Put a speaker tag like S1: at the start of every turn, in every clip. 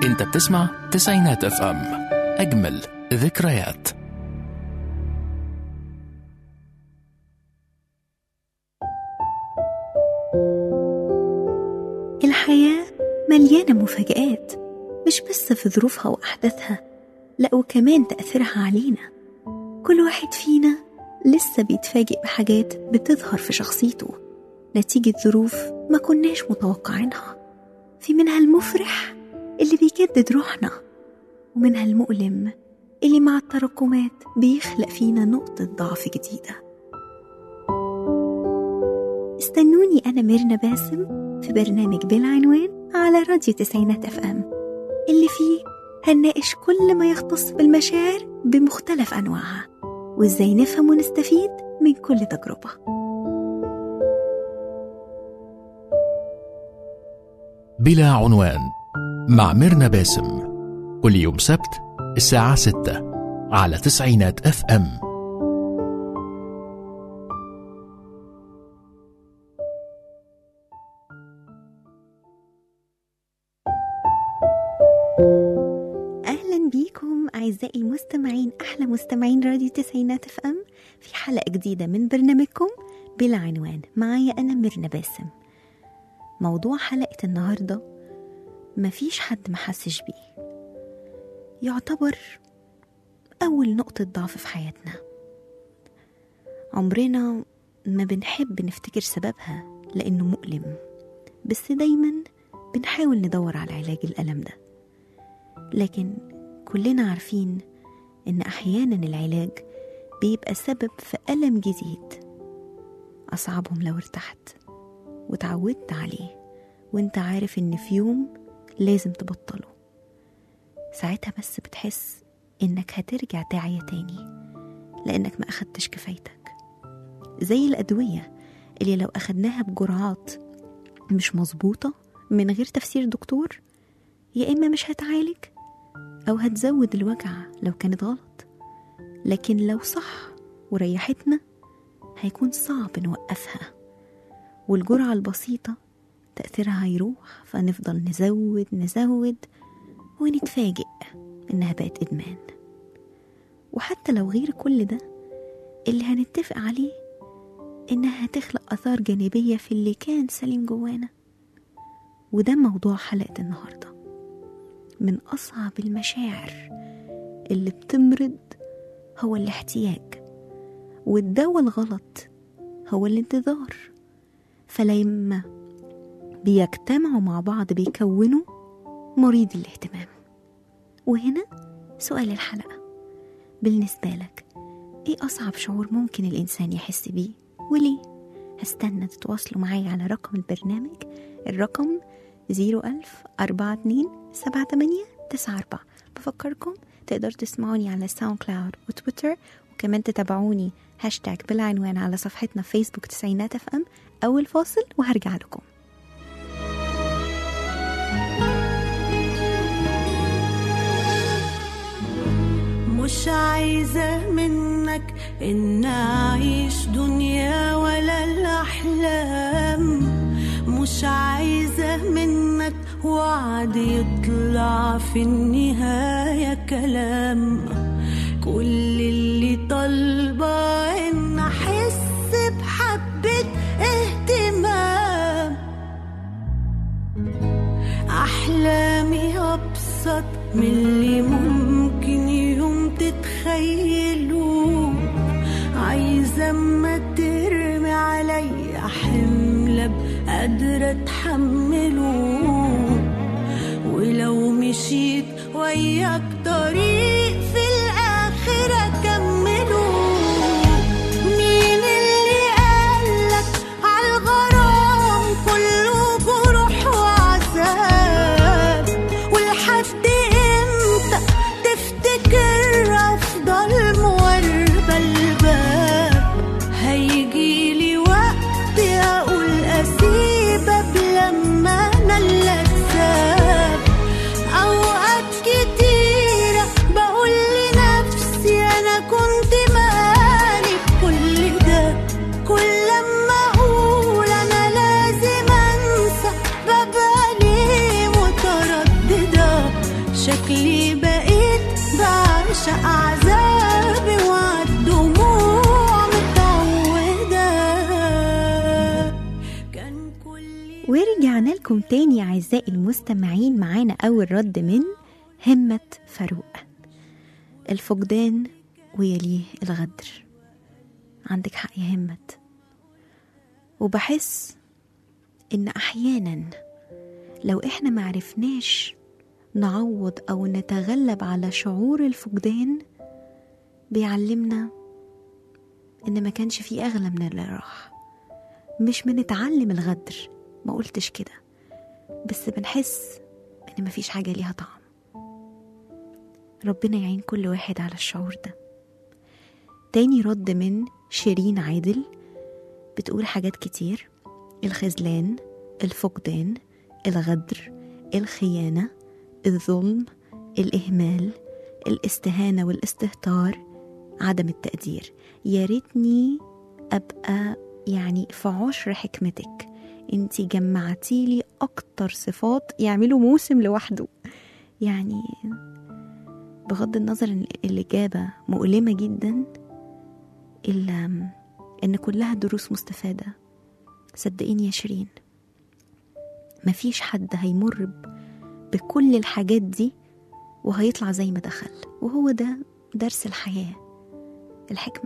S1: انت بتسمع تسعينات اف ام اجمل ذكريات
S2: الحياة مليانة مفاجآت مش بس في ظروفها وأحداثها لأ وكمان تأثيرها علينا كل واحد فينا لسه بيتفاجئ بحاجات بتظهر في شخصيته نتيجة ظروف ما كناش متوقعينها في منها المفرح اللي بيجدد روحنا ومنها المؤلم اللي مع التراكمات بيخلق فينا نقطة ضعف جديدة استنوني أنا ميرنا باسم في برنامج بالعنوان على راديو تسعينات اف ام اللي فيه هنناقش كل ما يختص بالمشاعر بمختلف أنواعها وإزاي نفهم ونستفيد من كل تجربة
S1: بلا عنوان مع ميرنا باسم كل يوم سبت الساعة 6 على تسعينات اف ام
S2: أهلا بيكم أعزائي المستمعين أحلى مستمعين راديو تسعينات اف ام في حلقة جديدة من برنامجكم بلا عنوان معايا أنا ميرنا باسم موضوع حلقة النهاردة مفيش حد محسش بيه يعتبر أول نقطة ضعف في حياتنا عمرنا ما بنحب نفتكر سببها لأنه مؤلم بس دايما بنحاول ندور على علاج الألم ده لكن كلنا عارفين إن أحيانا العلاج بيبقى سبب في ألم جديد أصعبهم لو ارتحت وتعودت عليه وانت عارف إن في يوم لازم تبطله ساعتها بس بتحس إنك هترجع تعيا تاني لأنك ما أخدتش كفايتك زي الأدوية اللي لو أخدناها بجرعات مش مظبوطة من غير تفسير دكتور يا إما مش هتعالج أو هتزود الوجع لو كانت غلط لكن لو صح وريحتنا هيكون صعب نوقفها والجرعة البسيطة تأثيرها هيروح فنفضل نزود نزود ونتفاجئ إنها بقت إدمان وحتى لو غير كل ده اللي هنتفق عليه إنها هتخلق آثار جانبية في اللي كان سليم جوانا وده موضوع حلقة النهارده من أصعب المشاعر اللي بتمرض هو الاحتياج والدواء الغلط هو الانتظار فلما بيجتمعوا مع بعض بيكونوا مريض الاهتمام وهنا سؤال الحلقة بالنسبة لك ايه أصعب شعور ممكن الإنسان يحس بيه وليه هستنى تتواصلوا معايا على رقم البرنامج الرقم زيرو ألف أربعة اتنين سبعة تمانية تسعة أربعة بفكركم تقدروا تسمعوني على ساوند كلاود وتويتر وكمان تتابعوني هاشتاج بالعنوان على صفحتنا فيسبوك تسعينات اف ام أول فاصل وهرجع لكم
S3: مش عايزة منك إن أعيش دنيا ولا الأحلام مش عايزة منك وعد يطلع في النهاية كلام كل اللي طالبة إن أحس بحبة اهتمام أحلامي أبسط من اللي ممكن يوم تتخيلوه عايزة أما ترمي عليا حمل أبقى قادرة أتحمله ولو مشيت وياك طريق في الآخر أكمله مين اللي قالك عالغرام كله جروح وعذاب ولحد امتى تفتكر افضل مواربة الباب هيجيلي وقت اقول اسيبك لما انا اللي اتساب اوقات كتيرة بقول أعذابي وعالدموع متعودة كان كل
S2: ورجعنا لكم تاني أعزائي المستمعين معانا أول رد من همة فاروق الفقدان ويليه الغدر عندك حق يا همت وبحس إن أحيانا لو إحنا معرفناش نعوض أو نتغلب على شعور الفقدان بيعلمنا إن ما كانش في أغلى من اللي راح مش بنتعلم الغدر ما قلتش كده بس بنحس ان مفيش حاجة ليها طعم ربنا يعين كل واحد على الشعور ده تاني رد من شيرين عادل بتقول حاجات كتير الخذلان الفقدان الغدر الخيانة الظلم الإهمال الاستهانة والاستهتار عدم التقدير يا ريتني أبقى يعني في عشر حكمتك انتي جمعتيلي أكتر صفات يعملوا موسم لوحده يعني بغض النظر ان الإجابة مؤلمة جدا إلا إن كلها دروس مستفادة صدقيني يا شيرين مفيش حد هيمر ب- بكل الحاجات دي وهيطلع زي ما دخل وهو ده درس الحياة الحكمة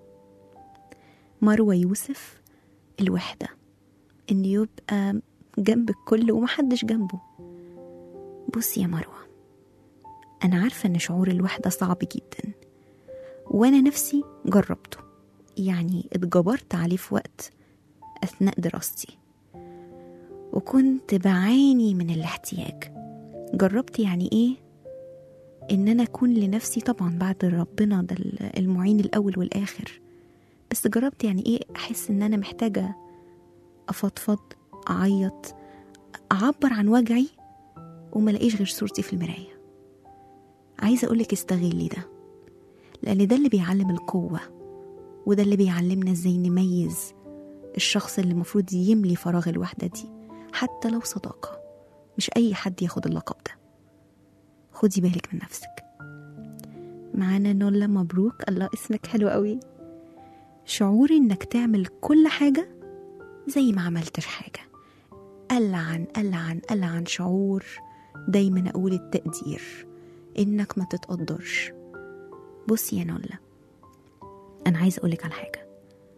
S2: مروة يوسف الوحدة إن يبقى جنب الكل ومحدش جنبه بصي يا مروة أنا عارفة إن شعور الوحدة صعب جدا وأنا نفسي جربته يعني اتجبرت عليه في وقت أثناء دراستي وكنت بعاني من الاحتياج جربت يعني إيه إن أنا أكون لنفسي طبعا بعد ربنا ده المعين الأول والآخر بس جربت يعني إيه أحس إن أنا محتاجة أفضفض أعيط أعبر عن وجعي وما لاقيش غير صورتي في المراية عايزة أقولك استغلي ده لأن ده اللي بيعلم القوة وده اللي بيعلمنا ازاي نميز الشخص اللي المفروض يملي فراغ الوحدة دي حتى لو صداقة مش أي حد ياخد اللقب ده خدي بالك من نفسك معانا نولا مبروك الله اسمك حلو قوي شعور انك تعمل كل حاجة زي ما عملتش حاجة ألعن ألعن ألعن شعور دايما أقول التقدير إنك ما تتقدرش بصي يا نولا أنا عايزة أقولك على حاجة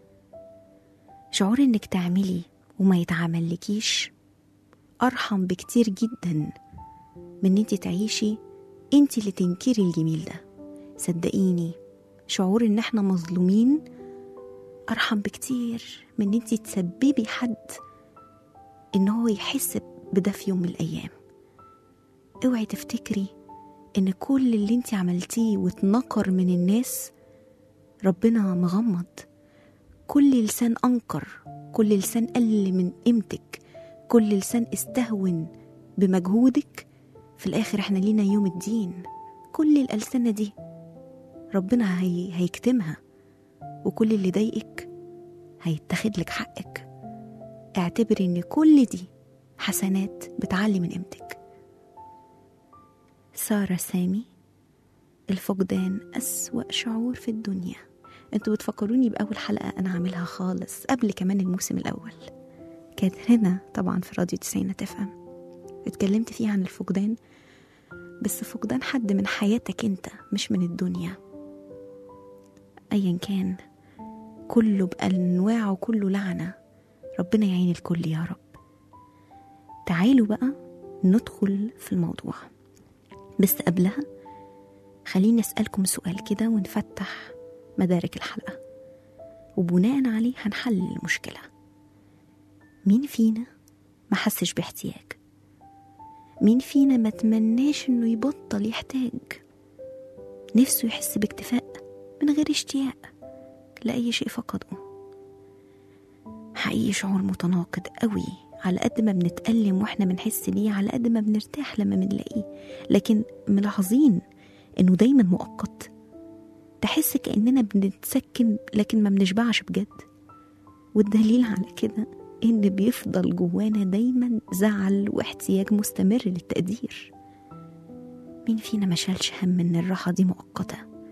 S2: شعور إنك تعملي وما يتعملكيش أرحم بكتير جدا من إنتي تعيشي إنتي اللي تنكري الجميل ده صدقيني شعور إن إحنا مظلومين أرحم بكتير من إن إنتي تسببي حد إن هو يحس بده في يوم من الأيام اوعي تفتكري إن كل اللي إنتي عملتيه واتنكر من الناس ربنا مغمض كل لسان أنكر كل لسان قل من قيمتك كل لسان استهون بمجهودك في الآخر احنا لينا يوم الدين كل الألسنة دي ربنا هي هيكتمها وكل اللي ضايقك هيتاخد لك حقك اعتبري ان كل دي حسنات بتعلي من قيمتك سارة سامي الفقدان أسوأ شعور في الدنيا انتوا بتفكروني بأول حلقة أنا عاملها خالص قبل كمان الموسم الأول كانت هنا طبعا في راديو تسعين تفهم اتكلمت فيها عن الفقدان بس فقدان حد من حياتك انت مش من الدنيا ايا كان كله بأنواعه كله لعنة ربنا يعين الكل يا رب تعالوا بقى ندخل في الموضوع بس قبلها خليني أسألكم سؤال كده ونفتح مدارك الحلقة وبناء عليه هنحلل المشكلة مين فينا ما حسش باحتياج مين فينا ما تمناش انه يبطل يحتاج نفسه يحس باكتفاء من غير اشتياق لأي شيء فقده حقيقي شعور متناقض قوي على قد ما بنتألم واحنا بنحس بيه على قد ما بنرتاح لما بنلاقيه لكن ملاحظين انه دايما مؤقت تحس كأننا بنتسكن لكن ما بنشبعش بجد والدليل على كده إن بيفضل جوانا دايما زعل واحتياج مستمر للتقدير مين فينا ما شالش هم إن الراحة دي مؤقتة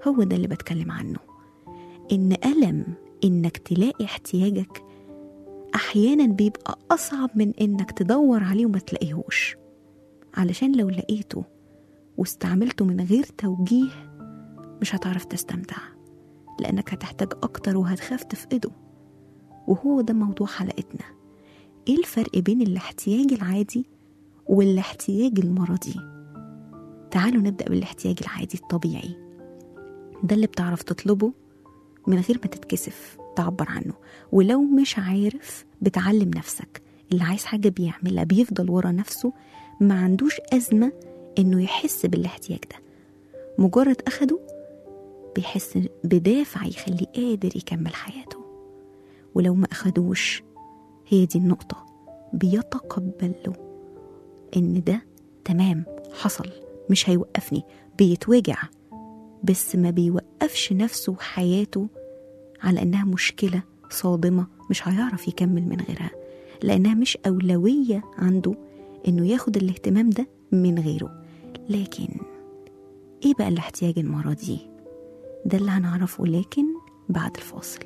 S2: هو ده اللي بتكلم عنه إن ألم إنك تلاقي احتياجك أحيانا بيبقى أصعب من إنك تدور عليه وما تلاقيهوش علشان لو لقيته واستعملته من غير توجيه مش هتعرف تستمتع لأنك هتحتاج أكتر وهتخاف تفقده وهو ده موضوع حلقتنا إيه الفرق بين الاحتياج العادي والاحتياج المرضي تعالوا نبدأ بالاحتياج العادي الطبيعي ده اللي بتعرف تطلبه من غير ما تتكسف تعبر عنه ولو مش عارف بتعلم نفسك اللي عايز حاجة بيعملها بيفضل ورا نفسه ما عندوش أزمة إنه يحس بالاحتياج ده مجرد أخده بيحس بدافع يخليه قادر يكمل حياته ولو ما أخدوش هي دي النقطة بيتقبلوا إن ده تمام حصل مش هيوقفني بيتوجع بس ما بيوقفش نفسه وحياته على إنها مشكلة صادمة مش هيعرف يكمل من غيرها لأنها مش أولوية عنده إنه ياخد الاهتمام ده من غيره لكن إيه بقى الاحتياج المرضي؟ ده اللي هنعرفه لكن بعد الفاصل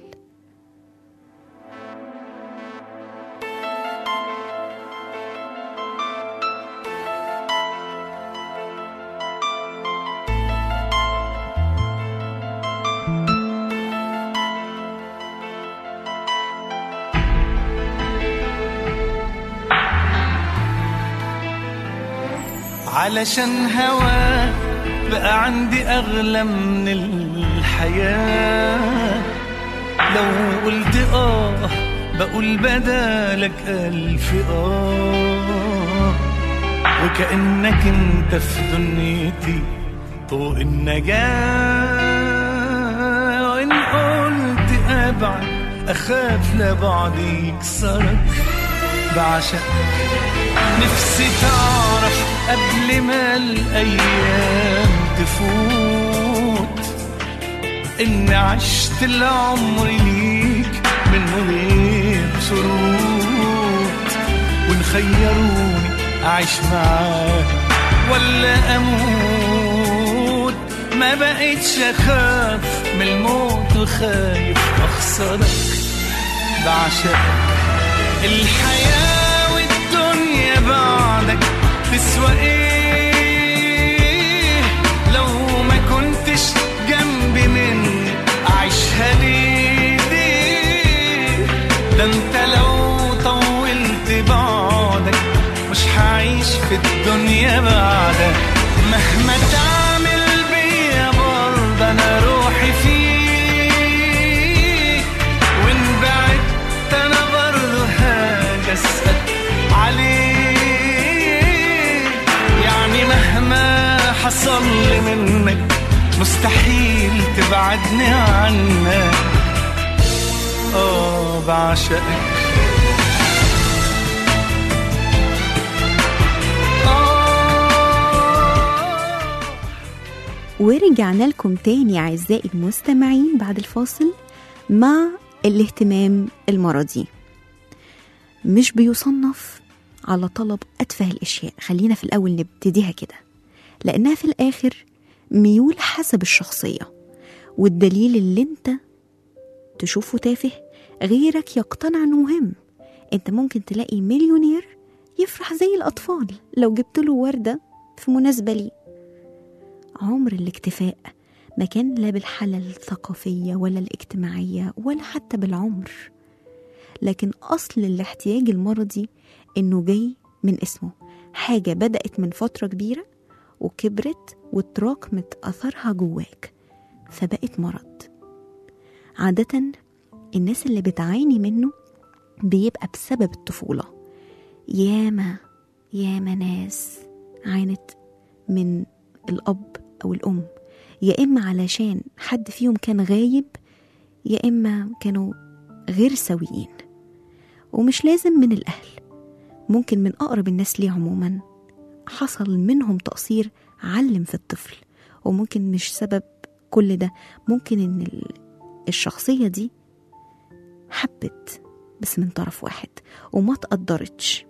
S4: علشان هوا بقى عندي أغلى من الحياة لو قلت آه بقول بدالك ألف آه وكأنك انت في دنيتي طوق النجاة وإن قلت أبعد أخاف لبعدي يكسرك بعشقك نفسي تعرف قبل ما الأيام تفوت إن عشت العمر ليك من غير شروط وإن خيروني أعيش معاك ولا أموت ما بقيتش أخاف من الموت وخايف أخسرك بعشقك الحياة والدنيا بعدك تسوى ايه لو ما كنتش جنبي مني اعيشها ليه ليه؟ ده انت لو طولت بعدك مش هعيش في الدنيا بعدك مهما تعمل بيا برضه انا روحي فيك وان بعدت انا برضه هاجي اسال عليك يعني مهما حصل لي منك مستحيل تبعدني عنك اه بعشقك آه
S2: ورجعنا لكم تاني أعزائي المستمعين بعد الفاصل مع الاهتمام المرضي مش بيصنف على طلب أتفه الأشياء خلينا في الأول نبتديها كده لأنها في الآخر ميول حسب الشخصية والدليل اللي انت تشوفه تافه غيرك يقتنع انه مهم انت ممكن تلاقي مليونير يفرح زي الأطفال لو جبت له وردة في مناسبة ليه عمر الاكتفاء ما كان لا بالحالة الثقافية ولا الاجتماعية ولا حتى بالعمر لكن أصل الاحتياج المرضي إنه جاي من اسمه حاجة بدأت من فترة كبيرة وكبرت وتراكمت أثرها جواك فبقت مرض عادة الناس اللي بتعاني منه بيبقى بسبب الطفولة ياما ياما ناس عانت من الأب أو الأم يا إما علشان حد فيهم كان غايب يا إما كانوا غير سويين ومش لازم من الأهل ممكن من أقرب الناس ليه عموما حصل منهم تقصير علم في الطفل وممكن مش سبب كل ده ممكن إن ال- الشخصية دي حبت بس من طرف واحد وما تقدرتش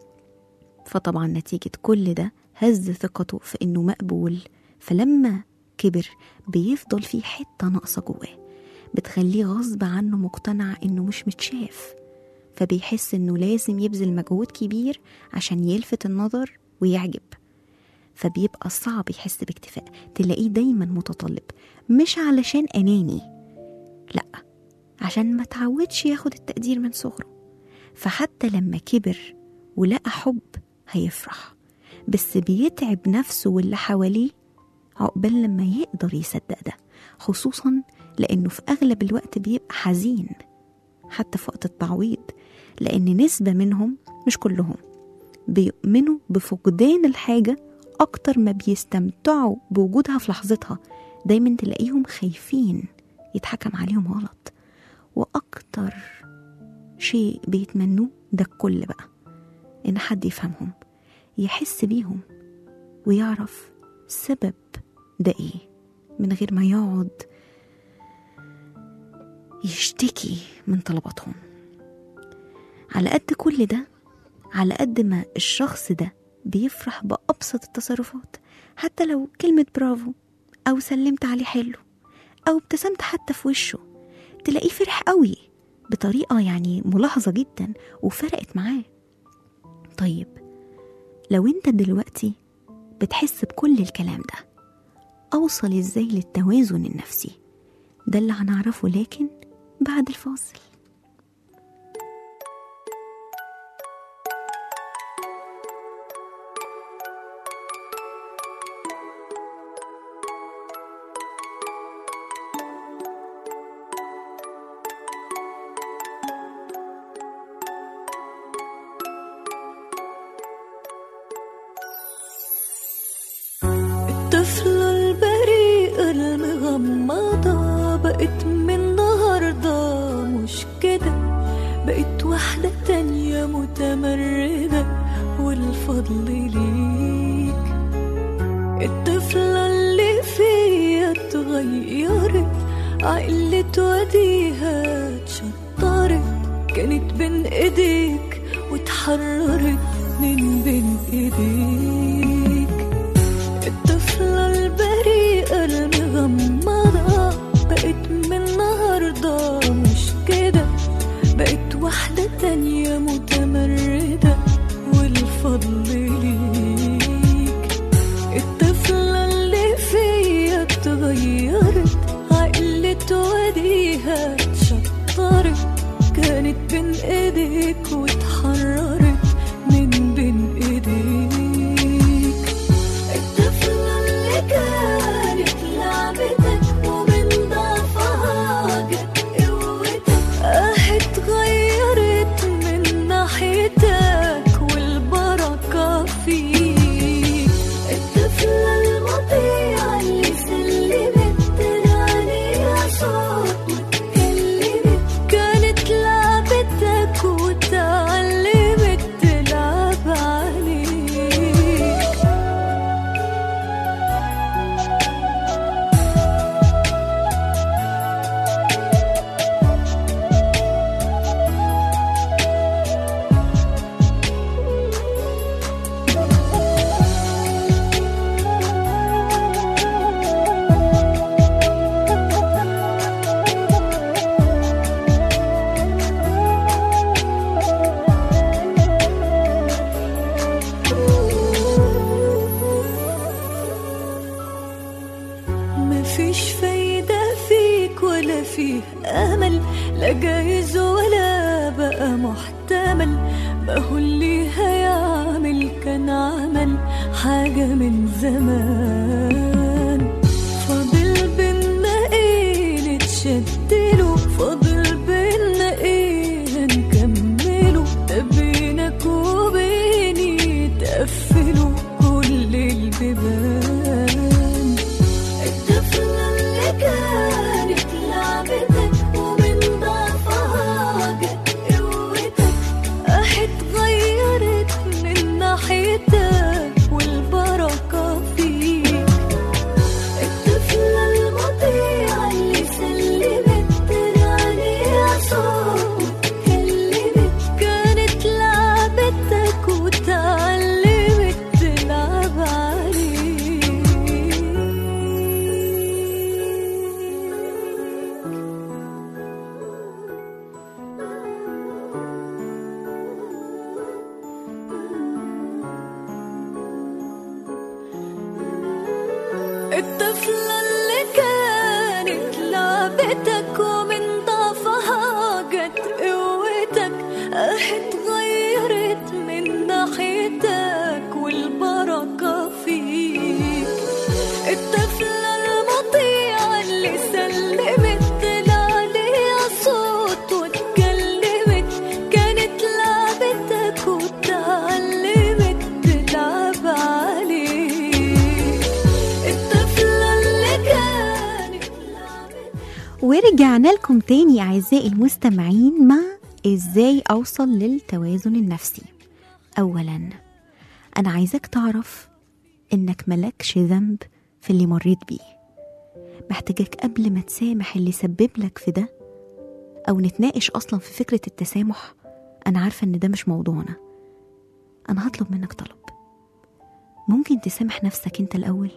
S2: فطبعا نتيجة كل ده هز ثقته في إنه مقبول فلما كبر بيفضل فيه حتة ناقصة جواه بتخليه غصب عنه مقتنع إنه مش متشاف فبيحس إنه لازم يبذل مجهود كبير عشان يلفت النظر ويعجب فبيبقى صعب يحس باكتفاء تلاقيه دايما متطلب مش علشان أناني لأ عشان ما تعودش ياخد التقدير من صغره فحتى لما كبر ولقى حب هيفرح بس بيتعب نفسه واللي حواليه عقبال لما يقدر يصدق ده خصوصا لأنه في أغلب الوقت بيبقى حزين حتى في وقت التعويض لأن نسبة منهم مش كلهم بيؤمنوا بفقدان الحاجة أكتر ما بيستمتعوا بوجودها في لحظتها دايما تلاقيهم خايفين يتحكم عليهم غلط وأكتر شيء بيتمنوه ده الكل بقى إن حد يفهمهم يحس بيهم ويعرف سبب ده إيه من غير ما يقعد يشتكي من طلباتهم على قد كل ده على قد ما الشخص ده بيفرح بأبسط التصرفات حتى لو كلمة برافو أو سلمت عليه حلو أو ابتسمت حتى في وشه تلاقيه فرح قوي بطريقة يعني ملاحظة جدا وفرقت معاه طيب لو انت دلوقتي بتحس بكل الكلام ده أوصل ازاي للتوازن النفسي ده اللي هنعرفه لكن بعد الفاصل
S3: الطفلة البريئة المغمضة بقت من النهاردة مش كده بقت واحدة تانية متمردة والفضل ليك الطفلة اللي فيها اتغيرت عقلت وديها اتشطرت كانت بين ايديك واتحررت من بين ايديك الطفلة البريئة المغمضة بقت من النهاردة مش كده بقت واحدة تانية متمردة والفضل ليك الطفلة اللي فيا اتغيرت عقلت وديها اتشطرت كانت بين ايديك واتحررت من بين ايديك الطفلة اللي كانت لعبت الطفلة اللي كانت لعبتك ومن ضعفها جت قوتك اه اتغيرت من ناحيتك والبركة فيك الطفلة المطيعة اللي سلمت طلع ليها صوت واتكلمت كانت لعبتك واتعلمت تلعب عليك الطفلة اللي كانت لعبتك
S2: ورجعنا لكم تاني أعزائي المستمعين مع إزاي أوصل للتوازن النفسي أولا أنا عايزاك تعرف إنك ملكش ذنب في اللي مريت بيه محتاجك قبل ما تسامح اللي سبب لك في ده أو نتناقش أصلا في فكرة التسامح أنا عارفة إن ده مش موضوعنا أنا هطلب منك طلب ممكن تسامح نفسك أنت الأول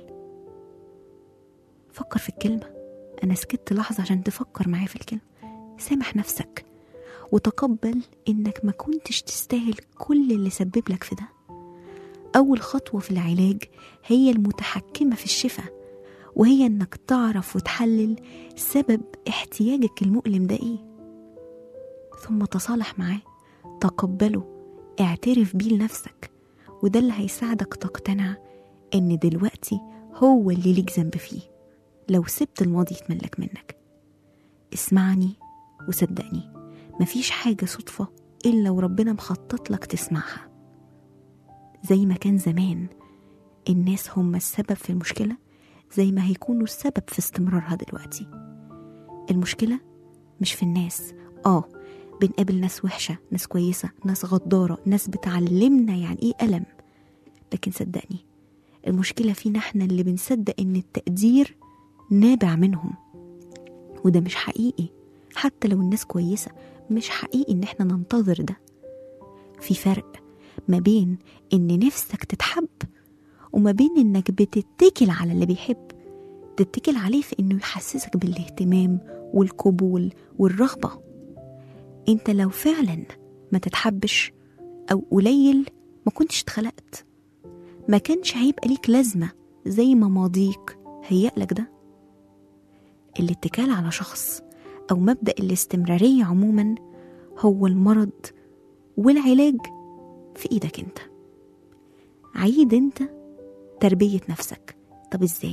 S2: فكر في الكلمة أنا سكت لحظة عشان تفكر معايا في الكلمة سامح نفسك وتقبل إنك ما كنتش تستاهل كل اللي سبب لك في ده أول خطوة في العلاج هي المتحكمة في الشفاء وهي إنك تعرف وتحلل سبب احتياجك المؤلم ده إيه ثم تصالح معاه تقبله اعترف بيه لنفسك وده اللي هيساعدك تقتنع إن دلوقتي هو اللي ليك ذنب فيه لو سبت الماضي يتملك منك اسمعني وصدقني مفيش حاجة صدفة إلا وربنا مخطط لك تسمعها زي ما كان زمان الناس هم السبب في المشكلة زي ما هيكونوا السبب في استمرارها دلوقتي المشكلة مش في الناس آه بنقابل ناس وحشة ناس كويسة ناس غدارة ناس بتعلمنا يعني إيه ألم لكن صدقني المشكلة فينا احنا اللي بنصدق إن التقدير نابع منهم وده مش حقيقي حتى لو الناس كويسة مش حقيقي إن احنا ننتظر ده في فرق ما بين إن نفسك تتحب وما بين إنك بتتكل على اللي بيحب تتكل عليه في إنه يحسسك بالاهتمام والقبول والرغبة انت لو فعلا ما تتحبش أو قليل ما كنتش اتخلقت ما كانش هيبقى ليك لازمة زي ما ماضيك هيألك ده الاتكال على شخص أو مبدأ الاستمرارية عموما هو المرض والعلاج في إيدك أنت عيد أنت تربية نفسك طب إزاي؟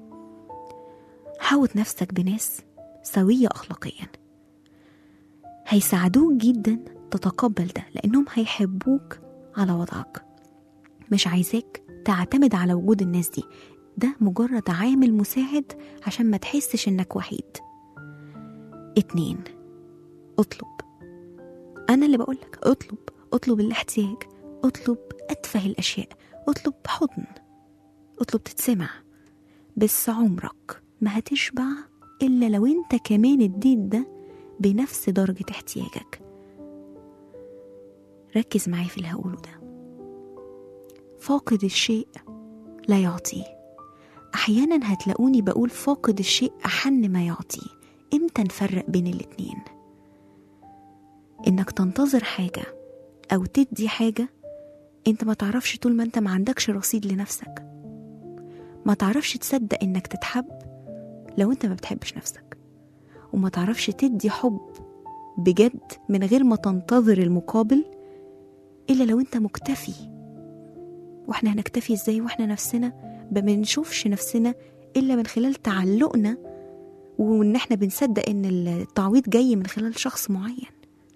S2: حاوط نفسك بناس سوية أخلاقيا هيساعدوك جدا تتقبل ده لأنهم هيحبوك على وضعك مش عايزاك تعتمد على وجود الناس دي ده مجرد عامل مساعد عشان ما تحسش انك وحيد اتنين اطلب انا اللي بقولك اطلب اطلب الاحتياج اطلب اتفه الاشياء اطلب حضن اطلب تتسمع بس عمرك ما هتشبع الا لو انت كمان اديت ده بنفس درجة احتياجك ركز معايا في اللي هقوله ده فاقد الشيء لا يعطيه احيانا هتلاقوني بقول فاقد الشيء احن ما يعطيه امتى نفرق بين الاتنين انك تنتظر حاجه او تدي حاجه انت ما تعرفش طول ما انت ما عندكش رصيد لنفسك ما تعرفش تصدق انك تتحب لو انت ما بتحبش نفسك وما تعرفش تدي حب بجد من غير ما تنتظر المقابل الا لو انت مكتفي واحنا هنكتفي ازاي واحنا نفسنا ما بنشوفش نفسنا الا من خلال تعلقنا وان احنا بنصدق ان التعويض جاي من خلال شخص معين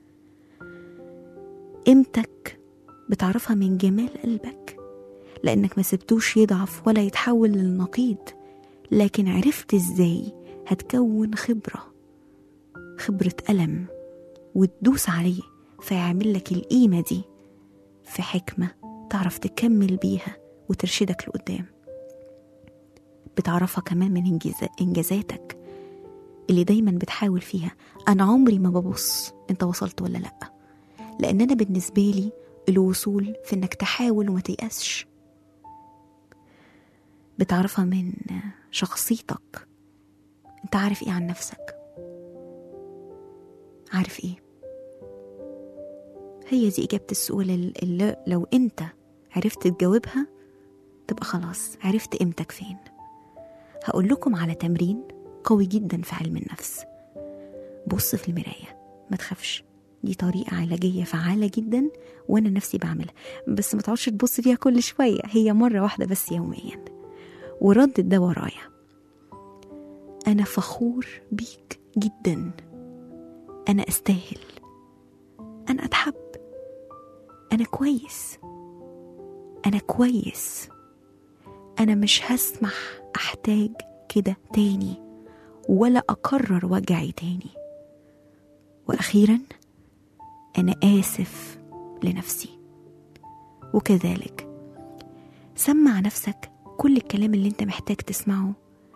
S2: قيمتك بتعرفها من جمال قلبك لانك ما سبتوش يضعف ولا يتحول للنقيض لكن عرفت ازاي هتكون خبره خبره الم وتدوس عليه فيعمل لك القيمه دي في حكمه تعرف تكمل بيها وترشدك لقدام بتعرفها كمان من إنجاز- انجازاتك اللي دايما بتحاول فيها انا عمري ما ببص انت وصلت ولا لا لان انا بالنسبه لي الوصول في انك تحاول وما تيأسش بتعرفها من شخصيتك انت عارف ايه عن نفسك عارف ايه هي دي إجابة السؤال ال- اللي لو أنت عرفت تجاوبها تبقى خلاص عرفت قيمتك فين هقول لكم على تمرين قوي جدا في علم النفس بص في المراية ما تخافش دي طريقة علاجية فعالة جدا وأنا نفسي بعملها بس ما تقعدش تبص فيها كل شوية هي مرة واحدة بس يوميا وردد ده ورايا أنا فخور بيك جدا أنا أستاهل أنا أتحب أنا كويس أنا كويس أنا مش هسمح أحتاج كده تاني ولا أكرر وجعي تاني وأخيرا أنا آسف لنفسي وكذلك سمع نفسك كل الكلام اللي انت محتاج تسمعه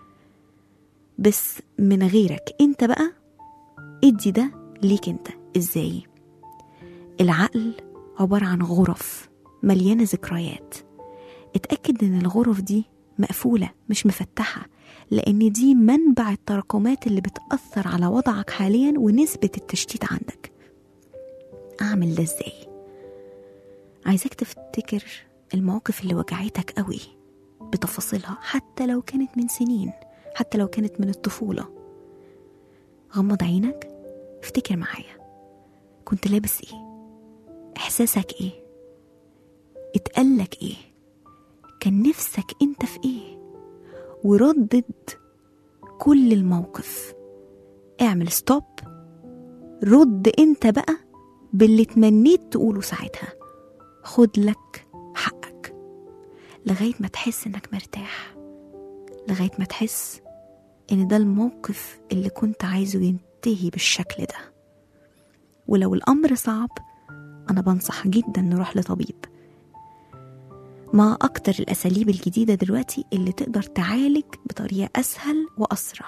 S2: بس من غيرك انت بقى ادي ده ليك انت ازاي العقل عبارة عن غرف مليانة ذكريات اتأكد ان الغرف دي مقفولة مش مفتحة لان دي منبع التراكمات اللي بتأثر على وضعك حاليا ونسبة التشتيت عندك اعمل ده ازاي عايزاك تفتكر المواقف اللي وجعتك قوي بتفاصيلها حتى لو كانت من سنين حتى لو كانت من الطفولة غمض عينك افتكر معايا كنت لابس ايه احساسك ايه اتقالك ايه كان نفسك انت في ايه وردد كل الموقف اعمل ستوب رد انت بقى باللي تمنيت تقوله ساعتها خد لك حقك لغاية ما تحس انك مرتاح لغاية ما تحس ان ده الموقف اللي كنت عايزه ينتهي بالشكل ده ولو الامر صعب انا بنصح جدا نروح لطبيب ما اكتر الاساليب الجديدة دلوقتي اللي تقدر تعالج بطريقة اسهل واسرع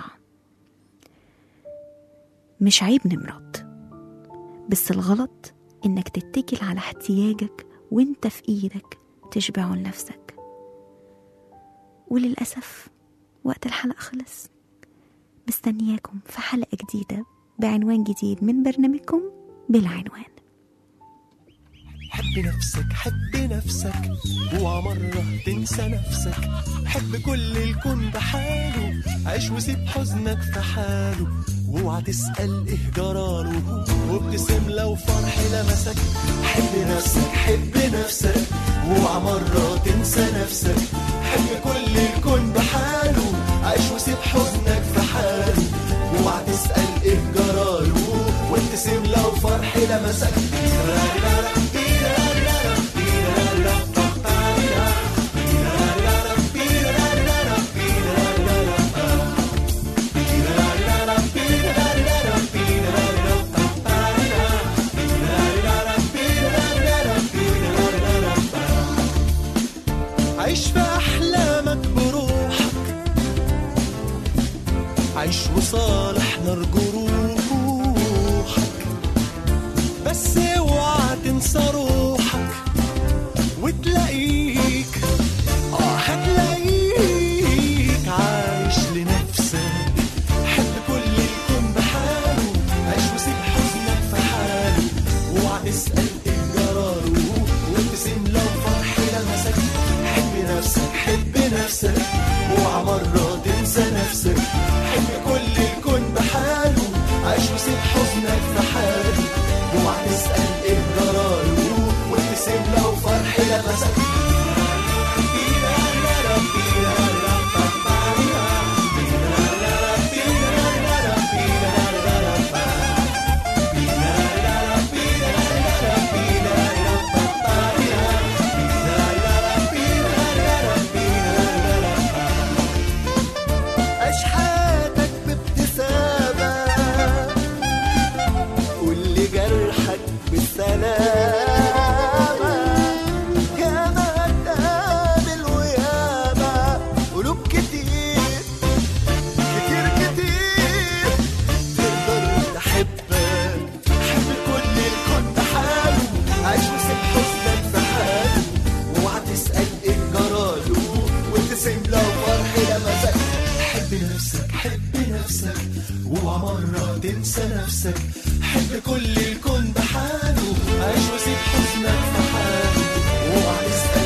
S2: مش عيب نمرض بس الغلط انك تتكل على احتياجك وانت في ايدك تشبعه لنفسك وللأسف وقت الحلقة خلص مستنياكم في حلقة جديدة بعنوان جديد من برنامجكم بالعنوان
S5: حب نفسك حب نفسك اوعى مرة تنسى نفسك حب كل الكون بحاله عيش وسيب حزنك في حاله واوعى تسأل ايه جراله وابتسم لو فرح لمسك حب نفسك حب نفسك واوعى مرة تنسى نفسك حب كل الكون بحاله عيش وسيب حزنك في حاله واوعى تسأل ايه جراله وابتسم لو فرح لمسك عيش في أحلامك بروحك عيش وصالح نار جروحك بس اوعى تنسى روحك وتلاقيك اه هتلاقيك عايش لنفسك حب كل الكون بحاله عيش وسيب حزنك في حاله اوعى تسأل ايه جراله وابتسم لو فرح لمسك حب نفسك حب نفسك اوعى مرة تنسى نفسك حب كل الكون بحاله عيش وسيب حزنك في حاله اوعى تسأل ايه جراله وابتسم لو فرح لمسك عيش حياتك بابتسامة كل جرحك بالسلامة ياما تقابل وياما قلوب كتير كتير كتير تقدر تحبك حب كل الكون بحاله عيش وسيب حزنك في حاله واوعى تسأل ايه جراله وابتسم لو فرح لمسك حب نفسك حب نفسك واوعى مرة تنسى نفسك حب كل الكون بحاله عيش وسيب حزنك في حاله واوعى تسأل